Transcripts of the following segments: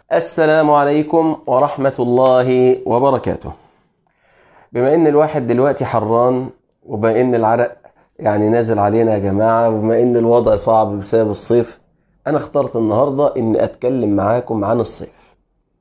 السلام عليكم ورحمة الله وبركاته بما ان الواحد دلوقتي حران وبما ان العرق يعني نازل علينا يا جماعة وبما ان الوضع صعب بسبب الصيف انا اخترت النهاردة اني اتكلم معاكم عن الصيف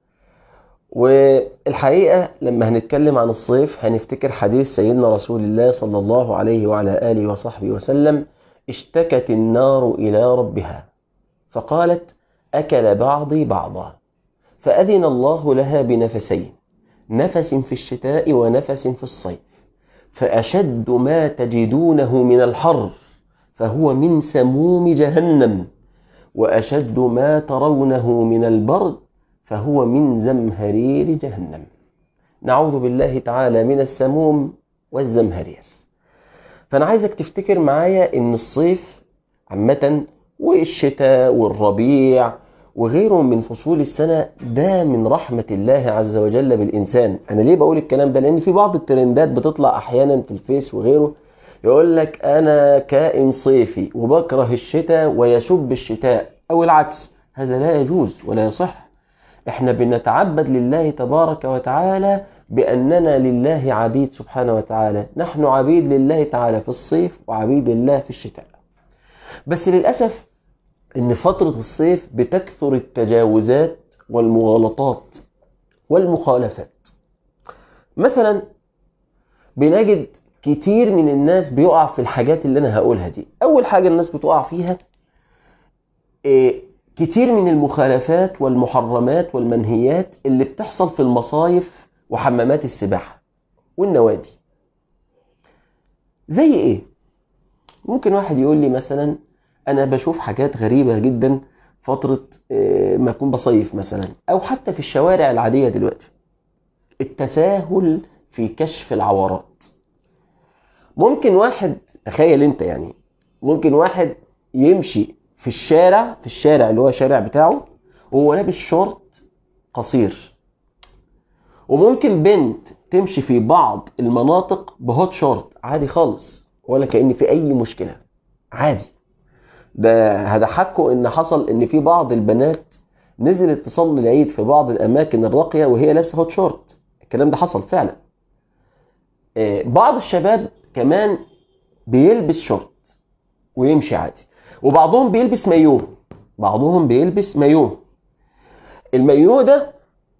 والحقيقة لما هنتكلم عن الصيف هنفتكر حديث سيدنا رسول الله صلى الله عليه وعلى آله وصحبه وسلم اشتكت النار إلى ربها فقالت أكل بعضي بعضا فأذن الله لها بنفسين نفس في الشتاء ونفس في الصيف فأشد ما تجدونه من الحر فهو من سموم جهنم وأشد ما ترونه من البرد فهو من زمهرير جهنم نعوذ بالله تعالى من السموم والزمهرير فأنا عايزك تفتكر معايا إن الصيف عامة والشتاء والربيع وغيرهم من فصول السنة ده من رحمة الله عز وجل بالإنسان أنا ليه بقول الكلام ده لأن في بعض الترندات بتطلع أحيانا في الفيس وغيره يقول لك أنا كائن صيفي وبكره الشتاء ويسب الشتاء أو العكس هذا لا يجوز ولا يصح احنا بنتعبد لله تبارك وتعالى بأننا لله عبيد سبحانه وتعالى نحن عبيد لله تعالى في الصيف وعبيد لله في الشتاء بس للأسف ان فترة الصيف بتكثر التجاوزات والمغالطات والمخالفات مثلا بنجد كتير من الناس بيقع في الحاجات اللي انا هقولها دي اول حاجة الناس بتقع فيها إيه كتير من المخالفات والمحرمات والمنهيات اللي بتحصل في المصايف وحمامات السباحة والنوادي زي ايه ممكن واحد يقول لي مثلا انا بشوف حاجات غريبه جدا فتره ما اكون بصيف مثلا او حتى في الشوارع العاديه دلوقتي التساهل في كشف العورات ممكن واحد تخيل انت يعني ممكن واحد يمشي في الشارع في الشارع اللي هو الشارع بتاعه وهو لابس شورت قصير وممكن بنت تمشي في بعض المناطق بهوت شورت عادي خالص ولا كأن في اي مشكله عادي ده هضحكوا ان حصل ان في بعض البنات نزلت تصلي العيد في بعض الاماكن الراقيه وهي لابسه هوت شورت الكلام ده حصل فعلا بعض الشباب كمان بيلبس شورت ويمشي عادي وبعضهم بيلبس مايوه بعضهم بيلبس مايوه المايوه ده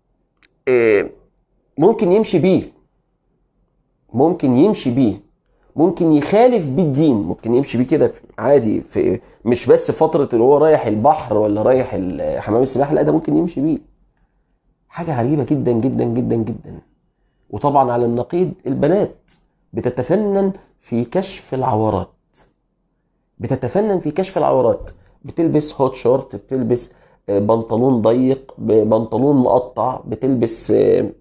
ممكن يمشي بيه ممكن يمشي بيه ممكن يخالف بيه الدين ممكن يمشي بيه كده عادي في مش بس فترة اللي هو رايح البحر ولا رايح حمام السباحة لا ده ممكن يمشي بيه حاجة غريبة جدا جدا جدا جدا وطبعا على النقيض البنات بتتفنن في كشف العورات بتتفنن في كشف العورات بتلبس هوت شورت بتلبس بنطلون ضيق بنطلون مقطع بتلبس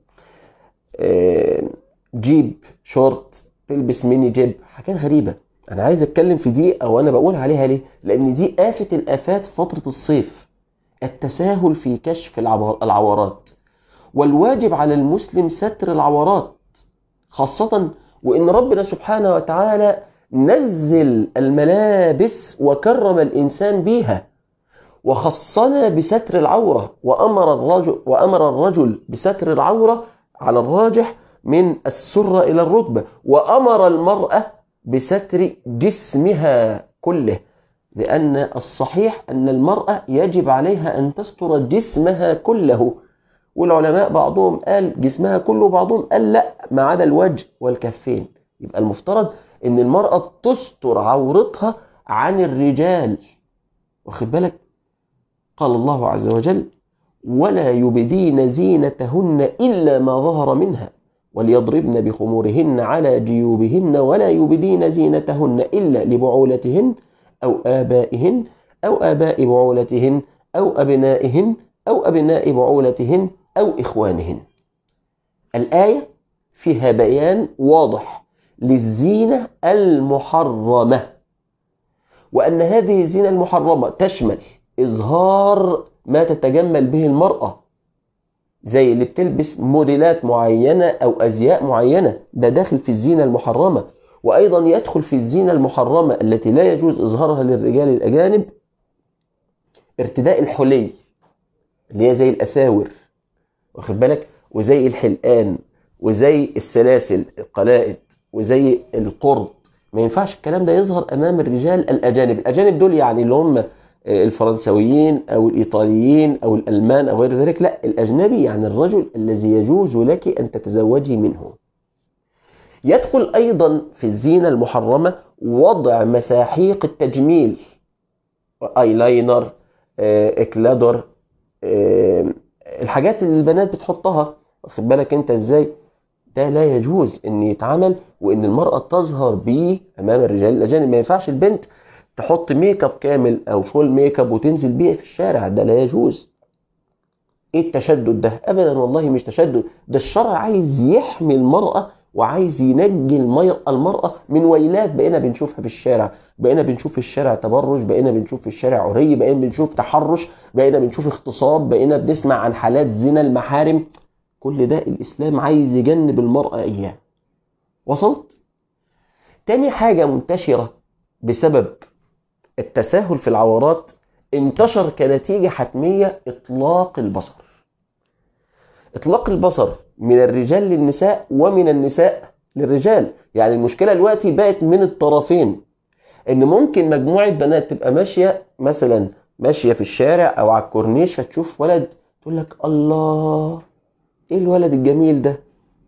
جيب شورت تلبس ميني جيب حاجات غريبة أنا عايز أتكلم في دي أو أنا بقول عليها ليه؟ لأن دي آفة الآفات فترة الصيف التساهل في كشف العورات والواجب على المسلم ستر العورات خاصة وإن ربنا سبحانه وتعالى نزل الملابس وكرم الإنسان بيها وخصنا بستر العورة وأمر الرجل وأمر الرجل بستر العورة على الراجح من السرة إلى الركبة وأمر المرأة بستر جسمها كله لأن الصحيح أن المرأة يجب عليها أن تستر جسمها كله والعلماء بعضهم قال جسمها كله بعضهم قال لا ما عدا الوجه والكفين يبقى المفترض أن المرأة تستر عورتها عن الرجال واخد بالك قال الله عز وجل ولا يبدين زينتهن إلا ما ظهر منها وليضربن بخمورهن على جيوبهن ولا يبدين زينتهن إلا لبعولتهن أو آبائهن أو آباء بعولتهن أو أبنائهن أو أبناء بعولتهن أو إخوانهن الآية فيها بيان واضح للزينة المحرمة وأن هذه الزينة المحرمة تشمل إظهار ما تتجمل به المرأة زي اللي بتلبس موديلات معينة أو أزياء معينة ده داخل في الزينة المحرمة وأيضا يدخل في الزينة المحرمة التي لا يجوز إظهارها للرجال الأجانب ارتداء الحلي اللي هي زي الاساور واخد بالك وزي الحلقان وزي السلاسل القلائد وزي القرط ما ينفعش الكلام ده يظهر امام الرجال الاجانب الاجانب دول يعني اللي هم الفرنسويين او الايطاليين او الالمان او غير ذلك لا الاجنبي يعني الرجل الذي يجوز لك ان تتزوجي منه يدخل ايضا في الزينه المحرمه وضع مساحيق التجميل ايلاينر آه، اكلادور آه، الحاجات اللي البنات بتحطها واخد بالك انت ازاي ده لا يجوز ان يتعمل وان المراه تظهر بيه امام الرجال الاجانب ما ينفعش البنت تحط ميك اب كامل او فول ميك اب وتنزل بيه في الشارع ده لا يجوز ايه التشدد ده ابدا والله مش تشدد ده الشرع عايز يحمي المراه وعايز ينجي المر- المرأة من ويلات بقينا بنشوفها في الشارع بقينا بنشوف في الشارع تبرج بقينا بنشوف في الشارع عري بقينا بنشوف تحرش بقينا بنشوف اغتصاب بقينا بنسمع عن حالات زنا المحارم كل ده الإسلام عايز يجنب المرأة إياه وصلت؟ تاني حاجة منتشرة بسبب التساهل في العورات انتشر كنتيجة حتمية إطلاق البصر إطلاق البصر من الرجال للنساء ومن النساء للرجال يعني المشكلة دلوقتي بقت من الطرفين إن ممكن مجموعة بنات تبقى ماشية مثلا ماشية في الشارع أو على الكورنيش فتشوف ولد تقول لك الله إيه الولد الجميل ده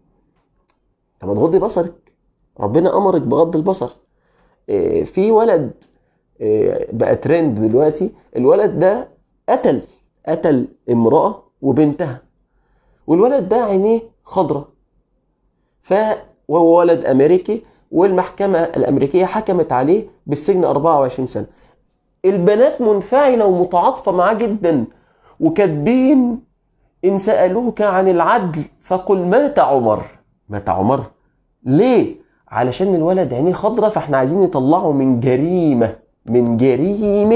طب ما تغضي بصرك ربنا أمرك بغض البصر إيه، في ولد إيه، بقى ترند دلوقتي الولد ده قتل قتل امرأة وبنتها والولد ده عينيه خضرة ف وهو ولد أمريكي والمحكمة الأمريكية حكمت عليه بالسجن 24 سنة البنات منفعلة ومتعاطفة معاه جدا وكاتبين إن سألوك عن العدل فقل مات عمر مات عمر ليه؟ علشان الولد عينيه خضرة فاحنا عايزين نطلعه من جريمة من جريمة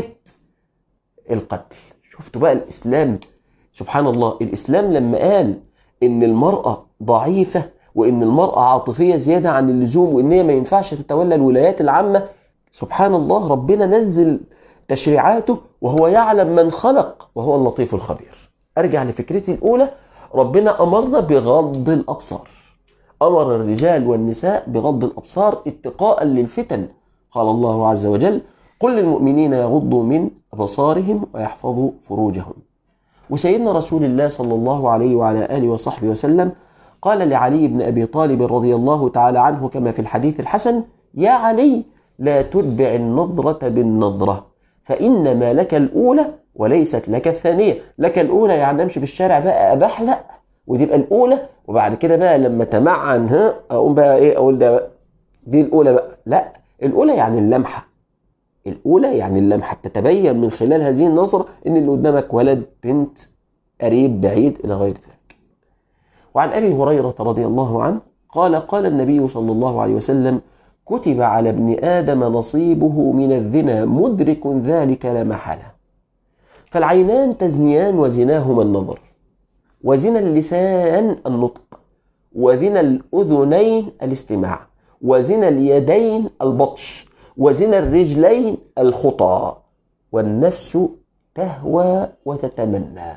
القتل شفتوا بقى الإسلام سبحان الله الإسلام لما قال إن المرأة ضعيفة وإن المرأة عاطفية زيادة عن اللزوم وإن هي ما ينفعش تتولى الولايات العامة سبحان الله ربنا نزل تشريعاته وهو يعلم من خلق وهو اللطيف الخبير أرجع لفكرتي الأولى ربنا أمرنا بغض الأبصار أمر الرجال والنساء بغض الأبصار اتقاء للفتن قال الله عز وجل قل للمؤمنين يغضوا من أبصارهم ويحفظوا فروجهم وسيدنا رسول الله صلى الله عليه وعلى آله وصحبه وسلم قال لعلي بن أبي طالب رضي الله تعالى عنه كما في الحديث الحسن يا علي لا تتبع النظرة بالنظرة فإنما لك الأولى وليست لك الثانية لك الأولى يعني أمشي في الشارع بقى أبحلق وتبقى الأولى وبعد كده بقى لما تمعن ها أقوم بقى إيه أقول ده بقى دي الأولى بقى لا الأولى يعني اللمحة الأولى يعني اللمحة تتبين من خلال هذه النظرة إن اللي قدامك ولد بنت قريب بعيد إلى غير ذلك وعن أبي هريرة رضي الله عنه قال قال النبي صلى الله عليه وسلم كتب على ابن آدم نصيبه من الزنا مدرك ذلك لا محالة فالعينان تزنيان وزناهما النظر وزنا اللسان النطق وزنا الأذنين الاستماع وزنا اليدين البطش وزنا الرجلين الخطى والنفس تهوى وتتمنى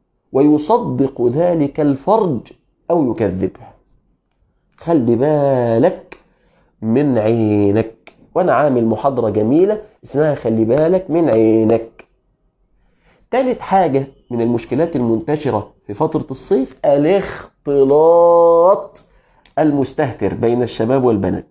ويصدق ذلك الفرج أو يكذبه خلي بالك من عينك وأنا عامل محاضرة جميلة اسمها خلي بالك من عينك تالت حاجة من المشكلات المنتشرة في فترة الصيف الاختلاط المستهتر بين الشباب والبنات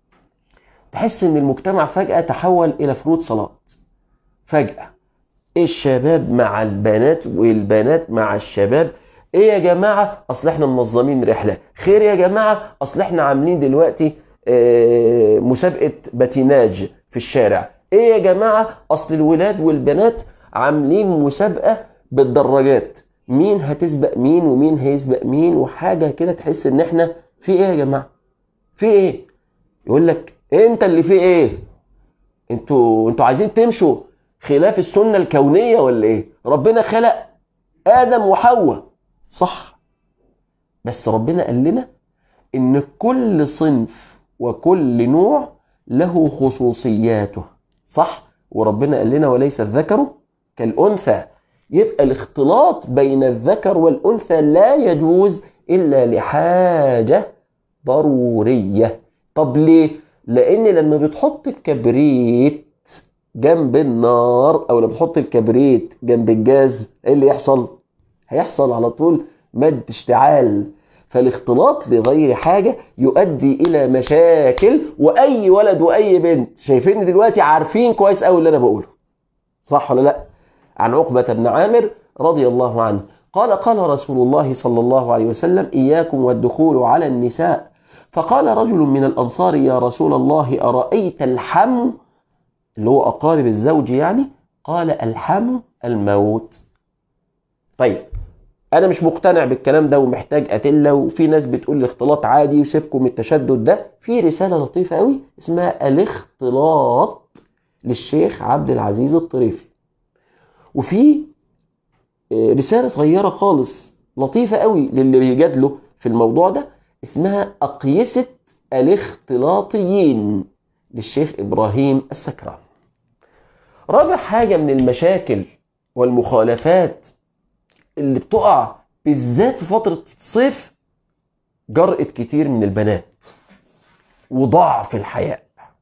تحس ان المجتمع فجأة تحول الى فروض صلاة فجأة الشباب مع البنات والبنات مع الشباب ايه يا جماعة اصل احنا منظمين رحلة خير يا جماعة اصل احنا عاملين دلوقتي آه، مسابقة باتيناج في الشارع ايه يا جماعة اصل الولاد والبنات عاملين مسابقة بالدراجات مين هتسبق مين ومين هيسبق مين وحاجة كده تحس ان احنا في ايه يا جماعة في ايه يقول لك انت اللي في ايه انتوا انتوا عايزين تمشوا خلاف السنة الكونية ولا ايه ربنا خلق ادم وحواء صح بس ربنا قال لنا ان كل صنف وكل نوع له خصوصياته صح وربنا قال لنا وليس الذكر كالانثى يبقى الاختلاط بين الذكر والأنثى لا يجوز إلا لحاجة ضرورية طب ليه؟ لأن لما بتحط الكبريت جنب النار أو لما بتحط الكبريت جنب الجاز إيه اللي يحصل؟ هيحصل على طول مد اشتعال فالاختلاط لغير حاجة يؤدي إلى مشاكل وأي ولد وأي بنت شايفين دلوقتي عارفين كويس أوي اللي أنا بقوله صح ولا لأ؟ عن عقبة بن عامر رضي الله عنه قال قال رسول الله صلى الله عليه وسلم إياكم والدخول على النساء فقال رجل من الأنصار يا رسول الله أرأيت الحم اللي هو أقارب الزوج يعني قال الحم الموت طيب أنا مش مقتنع بالكلام ده ومحتاج أدلة وفي ناس بتقول الاختلاط عادي وسيبكم من التشدد ده في رسالة لطيفة قوي اسمها الاختلاط للشيخ عبد العزيز الطريفي وفي رسالة صغيرة خالص لطيفة قوي للي بيجادلوا في الموضوع ده اسمها أقيسة الاختلاطيين للشيخ إبراهيم السكران رابع حاجة من المشاكل والمخالفات اللي بتقع بالذات في فترة الصيف جرأة كتير من البنات وضعف الحياء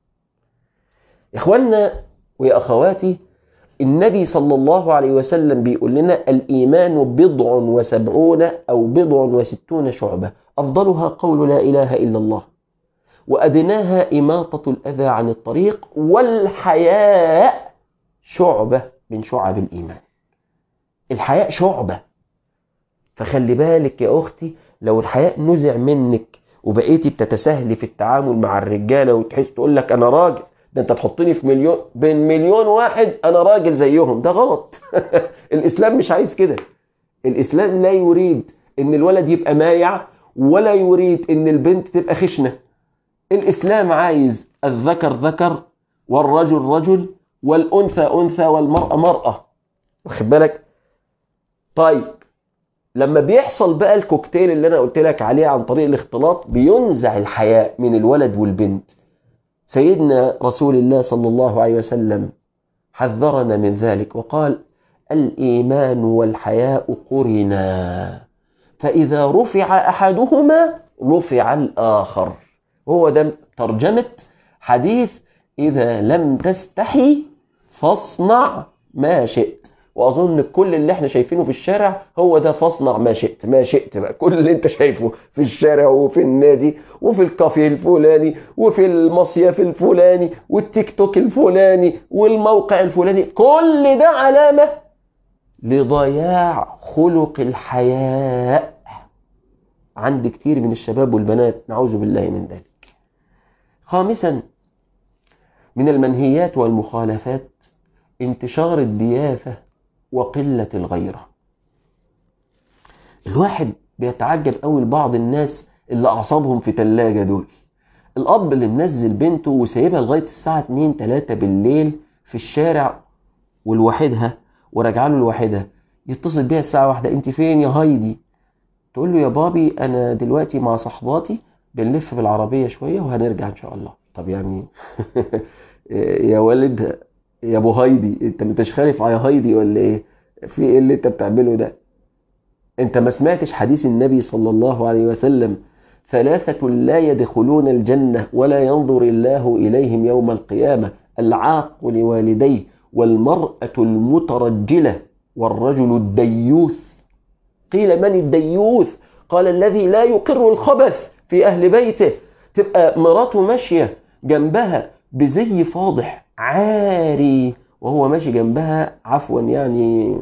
إخواننا ويا أخواتي النبي صلى الله عليه وسلم بيقول لنا الإيمان بضع وسبعون أو بضع وستون شعبة أفضلها قول لا إله إلا الله وأدناها إماطة الأذى عن الطريق والحياء شعبة من شعب الإيمان الحياء شعبة فخلي بالك يا أختي لو الحياء نزع منك وبقيتي بتتساهلي في التعامل مع الرجالة وتحس تقول لك أنا راجل ده انت تحطني في مليون بين مليون واحد انا راجل زيهم ده غلط الاسلام مش عايز كده الاسلام لا يريد ان الولد يبقى مايع ولا يريد ان البنت تبقى خشنه الاسلام عايز الذكر ذكر والرجل رجل والانثى انثى والمراه مراه واخد بالك طيب لما بيحصل بقى الكوكتيل اللي انا قلت لك عليه عن طريق الاختلاط بينزع الحياء من الولد والبنت سيدنا رسول الله صلى الله عليه وسلم حذرنا من ذلك وقال الايمان والحياء قرنا فاذا رفع احدهما رفع الاخر هو ده ترجمه حديث اذا لم تستحي فاصنع ما شئت واظن كل اللي احنا شايفينه في الشارع هو ده فاصنع ما شئت ما شئت بقى كل اللي انت شايفه في الشارع وفي النادي وفي الكافيه الفلاني وفي المصيف الفلاني والتيك توك الفلاني والموقع الفلاني كل ده علامة لضياع خلق الحياء عند كتير من الشباب والبنات نعوذ بالله من ذلك خامسا من المنهيات والمخالفات انتشار الدياثة وقلة الغيرة الواحد بيتعجب قوي لبعض الناس اللي أعصابهم في تلاجة دول الأب اللي منزل بنته وسايبها لغاية الساعة 2 3 بالليل في الشارع ولوحدها وراجعه له لوحدها يتصل بيها الساعة واحدة أنت فين يا هايدي تقول له يا بابي أنا دلوقتي مع صحباتي بنلف بالعربية شوية وهنرجع إن شاء الله طب يعني يا والد يا ابو هايدي انت مش خالف على هايدي ولا ايه في ايه اللي انت بتعمله ده انت ما سمعتش حديث النبي صلى الله عليه وسلم ثلاثة لا يدخلون الجنة ولا ينظر الله إليهم يوم القيامة العاق لوالديه والمرأة المترجلة والرجل الديوث قيل من الديوث قال الذي لا يقر الخبث في أهل بيته تبقى مراته ماشية جنبها بزي فاضح عاري وهو ماشي جنبها عفوا يعني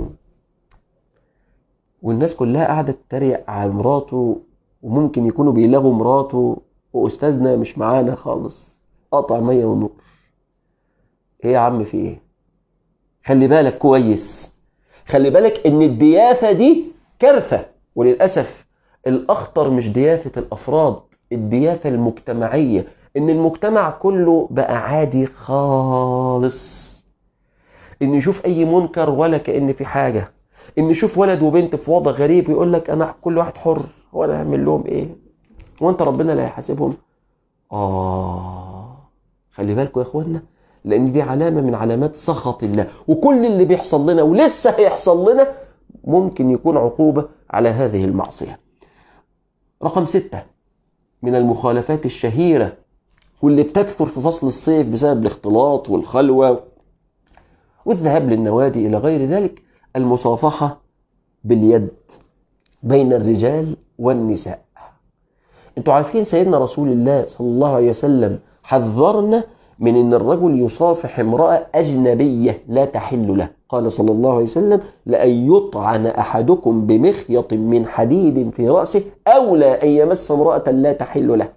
والناس كلها قاعدة تتريق على مراته وممكن يكونوا بيلغوا مراته وأستاذنا مش معانا خالص قطع مية ونور إيه يا عم في إيه؟ خلي بالك كويس خلي بالك إن الدياثة دي كارثة وللأسف الأخطر مش دياثة الأفراد الدياثة المجتمعية ان المجتمع كله بقى عادي خالص ان يشوف اي منكر ولا كان في حاجه ان يشوف ولد وبنت في وضع غريب ويقول لك انا كل واحد حر وانا هعمل لهم ايه وانت ربنا لا هيحاسبهم اه خلي بالكم يا اخوانا لان دي علامه من علامات سخط الله وكل اللي بيحصل لنا ولسه هيحصل لنا ممكن يكون عقوبه على هذه المعصيه رقم ستة من المخالفات الشهيره واللي بتكثر في فصل الصيف بسبب الاختلاط والخلوه والذهاب للنوادي الى غير ذلك المصافحه باليد بين الرجال والنساء انتوا عارفين سيدنا رسول الله صلى الله عليه وسلم حذرنا من ان الرجل يصافح امراه اجنبيه لا تحل له قال صلى الله عليه وسلم لان يطعن احدكم بمخيط من حديد في راسه اولى ان يمس امراه لا تحل له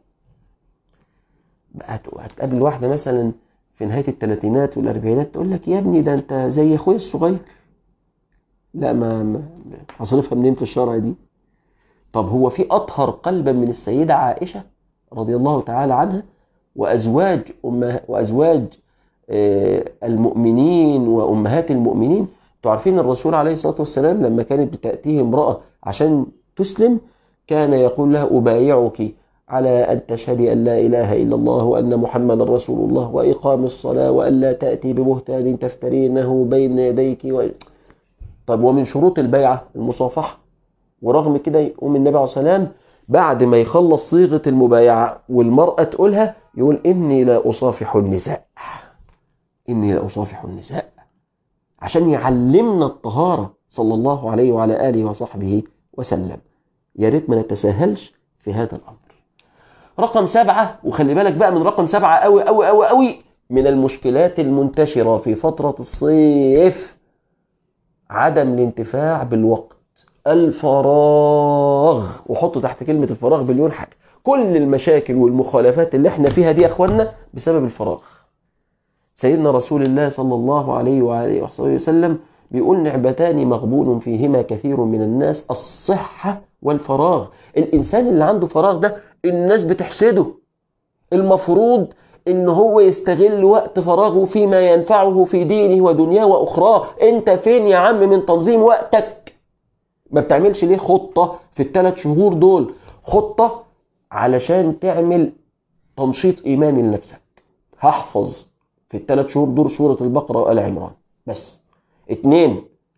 هت- هتقابل واحده مثلا في نهايه الثلاثينات والاربعينات تقول لك يا ابني ده انت زي اخويا الصغير لا ما ما- هصرفها منين في الشرع دي طب هو في اطهر قلبا من السيده عائشه رضي الله تعالى عنها وازواج أم وازواج آه، المؤمنين وامهات المؤمنين انتوا عارفين الرسول عليه الصلاه والسلام لما كانت بتاتيه امراه عشان تسلم كان يقول لها ابايعك على ان تشهدي ان لا اله الا الله وان محمدا رسول الله واقام الصلاه والا تاتي ببهتان تفترينه بين يديك و... طب ومن شروط البيعه المصافحه ورغم كده يقوم النبي عليه الصلاه والسلام بعد ما يخلص صيغه المبايعه والمراه تقولها يقول اني لا اصافح النساء اني لا اصافح النساء عشان يعلمنا الطهاره صلى الله عليه وعلى اله وصحبه وسلم يا ريت ما نتساهلش في هذا الامر رقم سبعة وخلي بالك بقى من رقم سبعة قوي قوي قوي قوي من المشكلات المنتشرة في فترة الصيف عدم الانتفاع بالوقت الفراغ وحطوا تحت كلمة الفراغ مليون حاجة كل المشاكل والمخالفات اللي احنا فيها دي يا اخوانا بسبب الفراغ سيدنا رسول الله صلى الله عليه وآله وصحبه وسلم بيقول نعمتان مغبون فيهما كثير من الناس الصحة والفراغ الإنسان اللي عنده فراغ ده الناس بتحسده المفروض ان هو يستغل وقت فراغه فيما ينفعه في دينه ودنياه واخراه انت فين يا عم من تنظيم وقتك ما بتعملش ليه خطة في الثلاث شهور دول خطة علشان تعمل تنشيط ايماني لنفسك هحفظ في الثلاث شهور دول سورة البقرة وآل عمران بس اتنين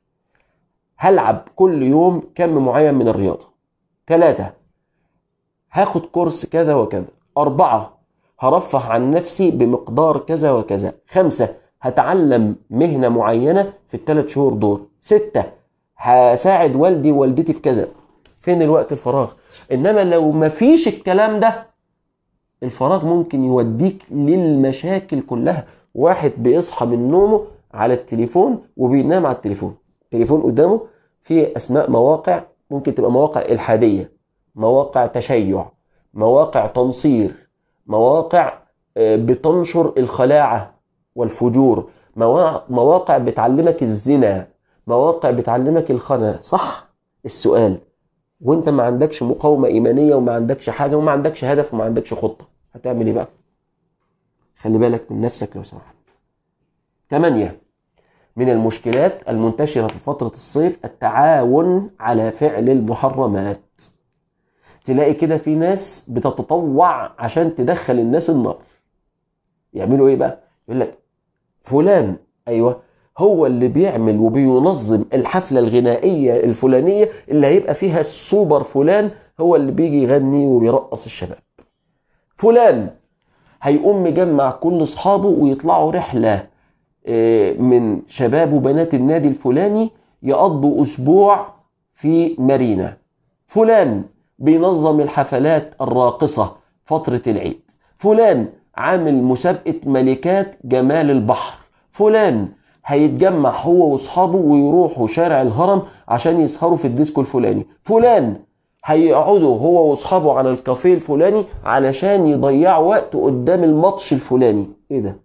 هلعب كل يوم كم معين من الرياضة ثلاثة هاخد كورس كذا وكذا أربعة هرفه عن نفسي بمقدار كذا وكذا خمسة هتعلم مهنة معينة في الثلاث شهور دول ستة هساعد والدي ووالدتي في كذا فين الوقت الفراغ إنما لو مفيش الكلام ده الفراغ ممكن يوديك للمشاكل كلها واحد بيصحى من نومه على التليفون وبينام على التليفون التليفون قدامه فيه أسماء مواقع ممكن تبقى مواقع إلحادية مواقع تشيع مواقع تنصير مواقع آه، بتنشر الخلاعة والفجور موا- مواقع بتعلمك الزنا مواقع بتعلمك الخنا صح السؤال وانت ما عندكش مقاومة إيمانية وما عندكش حاجة وما عندكش هدف وما عندكش خطة هتعمل ايه بقى خلي بالك من نفسك لو سمحت ثمانية من المشكلات المنتشرة في فترة الصيف التعاون على فعل المحرمات تلاقي كده في ناس بتتطوع عشان تدخل الناس النار يعملوا ايه بقى يقول لك فلان ايوه هو اللي بيعمل وبينظم الحفلة الغنائية الفلانية اللي هيبقى فيها السوبر فلان هو اللي بيجي يغني وبيرقص الشباب فلان هيقوم مجمع كل اصحابه ويطلعوا رحلة آه، من شباب وبنات النادي الفلاني يقضوا اسبوع في مارينا فلان بينظم الحفلات الراقصة فترة العيد فلان عامل مسابقة ملكات جمال البحر فلان هيتجمع هو واصحابه ويروحوا شارع الهرم عشان يسهروا في الديسكو الفلاني فلان هيقعدوا هو واصحابه على الكافيه الفلاني علشان يضيعوا وقت قدام الماتش الفلاني ايه ده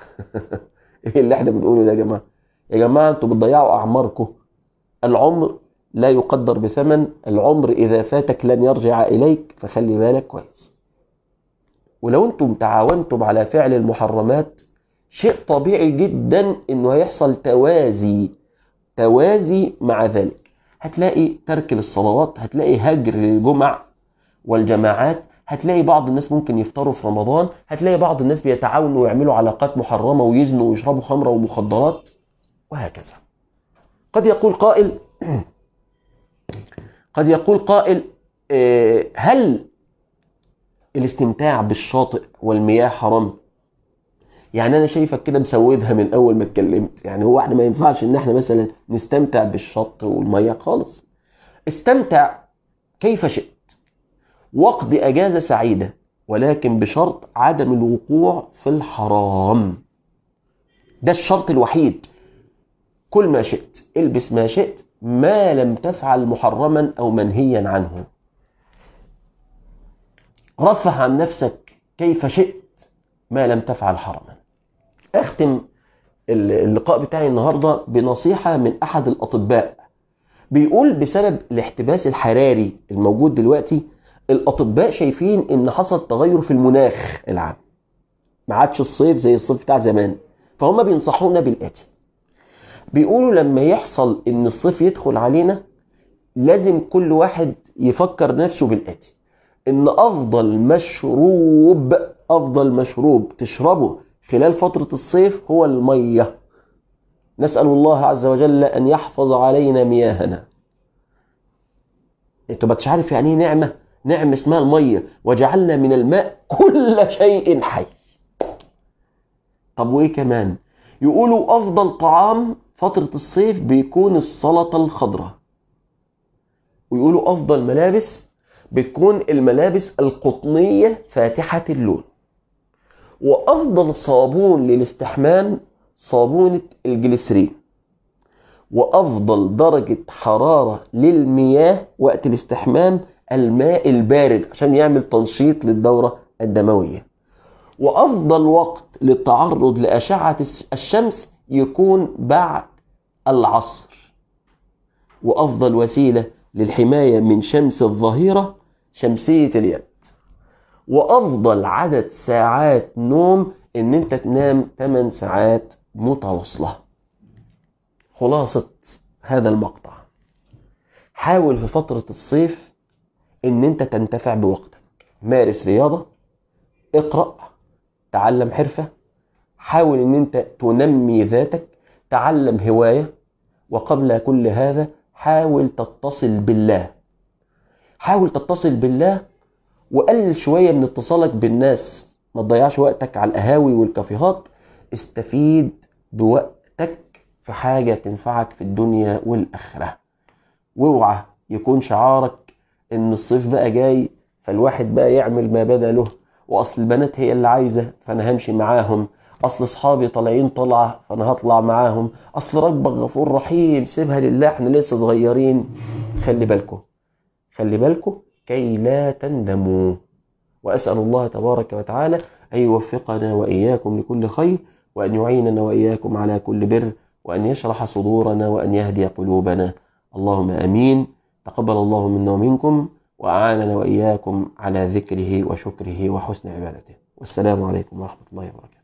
ايه اللي احنا بنقوله ده يا جماعه يا جماعه انتوا بتضيعوا اعماركم العمر لا يقدر بثمن العمر اذا فاتك لن يرجع اليك فخلي بالك كويس ولو انتم تعاونتم على فعل المحرمات شيء طبيعي جدا انه هيحصل توازي توازي مع ذلك هتلاقي ترك للصلوات هتلاقي هجر للجمع والجماعات هتلاقي بعض الناس ممكن يفطروا في رمضان هتلاقي بعض الناس بيتعاونوا ويعملوا علاقات محرمة ويزنوا ويشربوا خمرة ومخدرات وهكذا قد يقول قائل قد يقول قائل آه، هل الاستمتاع بالشاطئ والمياه حرام يعني انا شايفك كده مسودها من اول ما اتكلمت يعني هو احنا ما ينفعش ان احنا مثلا نستمتع بالشط والمياه خالص استمتع كيف شئت واقضي اجازه سعيده ولكن بشرط عدم الوقوع في الحرام ده الشرط الوحيد كل ما شئت البس ما شئت ما لم تفعل محرما او منهيا عنه رفه عن نفسك كيف شئت ما لم تفعل حرما اختم اللقاء بتاعي النهارده بنصيحه من احد الاطباء بيقول بسبب الاحتباس الحراري الموجود دلوقتي الاطباء شايفين ان حصل تغير في المناخ العام ما عادش الصيف زي الصيف بتاع زمان فهم بينصحونا بالاتي بيقولوا لما يحصل ان الصيف يدخل علينا لازم كل واحد يفكر نفسه بالاتي ان افضل مشروب افضل مشروب تشربه خلال فترة الصيف هو المية نسأل الله عز وجل أن يحفظ علينا مياهنا انتوا مش عارف يعني ايه نعمة نعمة اسمها المية وجعلنا من الماء كل شيء حي طب وايه كمان يقولوا افضل طعام فترة الصيف بيكون السلطة الخضراء ويقولوا افضل ملابس بتكون الملابس القطنية فاتحة اللون وافضل صابون للاستحمام صابونة الجليسرين وافضل درجة حرارة للمياه وقت الاستحمام الماء البارد عشان يعمل تنشيط للدورة الدموية وافضل وقت للتعرض لاشعة الشمس يكون بعد العصر وافضل وسيلة للحماية من شمس الظهيرة شمسية اليد وافضل عدد ساعات نوم ان انت تنام 8 ساعات متواصلة خلاصة هذا المقطع حاول في فترة الصيف ان انت تنتفع بوقتك مارس رياضة اقرأ تعلم حرفة حاول ان انت تنمي ذاتك تعلم هواية وقبل كل هذا حاول تتصل بالله حاول تتصل بالله وقلل شوية من اتصالك بالناس ما تضيعش وقتك على القهاوي والكافيهات استفيد بوقتك في حاجة تنفعك في الدنيا والآخرة واوعى يكون شعارك ان الصيف بقى جاي فالواحد بقى يعمل ما بدا له واصل البنات هي اللي عايزه فانا همشي معاهم اصل اصحابي طالعين طلعه فانا هطلع معاهم اصل ربك غفور رحيم سيبها لله احنا لسه صغيرين خلي بالكم خلي بالكم كي لا تندموا واسال الله تبارك وتعالى ان يوفقنا واياكم لكل خير وان يعيننا واياكم على كل بر وان يشرح صدورنا وان يهدي قلوبنا اللهم امين تقبل الله منا ومنكم واعاننا واياكم على ذكره وشكره وحسن عبادته والسلام عليكم ورحمه الله وبركاته